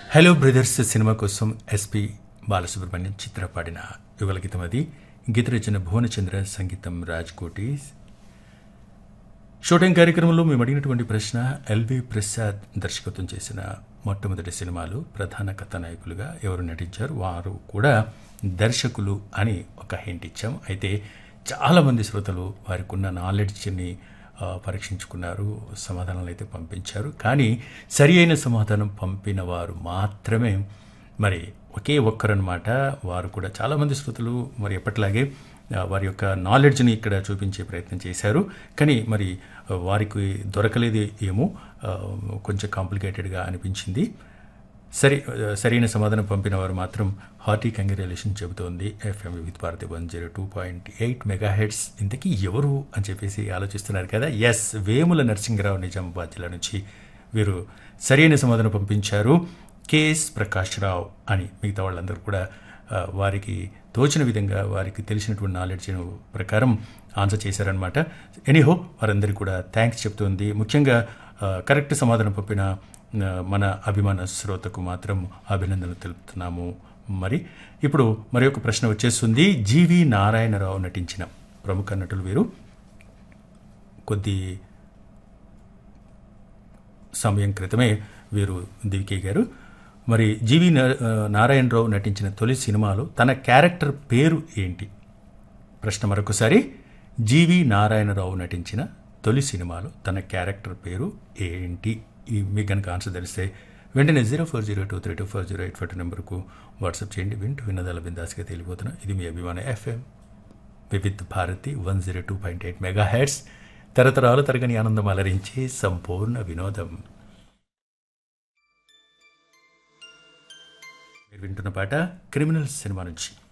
hello brothers సినిమా కోసం S P Balasubrahmanyam Chitra పాడిన యుగల గీతం అది గీత రచన భువనచంద్ర సంగీతం రాజ్ కోటి షూటింగ్ కార్యక్రమంలో మేము అడిగినటువంటి ప్రశ్న ఎల్వి ప్రసాద్ దర్శకత్వం చేసిన మొట్టమొదటి సినిమాలు ప్రధాన కథానాయకులుగా ఎవరు నటించారు వారు కూడా దర్శకులు అని ఒక హింట్ ఇచ్చాం అయితే చాలామంది శ్రోతలు వారికి ఉన్న నాలెడ్జ్ని ఆ, పరీక్షించుకున్నారు సమాధానాలు అయితే పంపించారు కానీ సరి అయిన సమాధానం పంపిన వారు మాత్రమే మరి ఒకే ఒక్కరనమాట వారు కూడా చాలామంది శ్రోతలు మరి ఎప్పటిలాగే ఆ, వారి యొక్క నాలెడ్జ్ని ఇక్కడ చూపించే ప్రయత్నం చేశారు కానీ మరి ఆ, వారికి దొరకలేదు ఏమో ఆ, కొంచెం కాంప్లికేటెడ్గా అనిపించింది సరి సరైన సమాధానం పంపిన వారు మాత్రం హార్టీ కంగ్రాలేషన్ చెబుతోంది FM Vividh Bharati one zero two point eight megahertz ఇంతకీ ఎవరు అని చెప్పేసి ఆలోచిస్తున్నారు కదా ఎస్ వేముల నరసింహరావు నిజామాబాద్ జిల్లా నుంచి వీరు సరైన సమాధానం పంపించారు కేఎస్ ప్రకాష్ రావు అని మిగతా వాళ్ళందరూ కూడా ఆ, వారికి తోచిన విధంగా వారికి తెలిసినటువంటి నాలెడ్జ్ ప్రకారం ఆన్సర్ చేశారనమాట ఎనీహో వారందరికీ కూడా థ్యాంక్స్ చెప్తుంది ముఖ్యంగా ఆ, కరెక్ట్ సమాధానం పంపిన ఆ, మన అభిమాన శ్రోతకు మాత్రం అభినందనలు తెలుపుతున్నాము మరి ఇప్పుడు మరి ఒక ప్రశ్న వచ్చేస్తుంది జీవి నారాయణరావు నటించిన ప్రముఖ నటులు వీరు కొద్ది సమయం క్రితమే వీరు దివికే గారు మరి జీవి నా- ఆ, నారాయణరావు నటించిన తొలి సినిమాలో తన క్యారెక్టర్ పేరు ఏంటి ప్రశ్న మరొకసారి జీవి నారాయణరావు నటించిన తొలి సినిమాలో తన క్యారెక్టర్ పేరు ఏంటి ఈ మీకు కనుక ఆన్సర్ తెలిస్తే వెంటనే zero four zero two three two four zero eight five నెంబర్కు వాట్సాప్ చేయండి వింటూ విన్నదాల బిందాస్గా తెలియబోతున్నా ఇది మీ అభిమాన FM Vividh Bharati one zero two point eight megahertz తరతరాలు తరగని ఆనందం అలరించే సంపూర్ణ వినోదం మీరు వింటున్న పాట క్రిమినల్ సినిమా నుంచి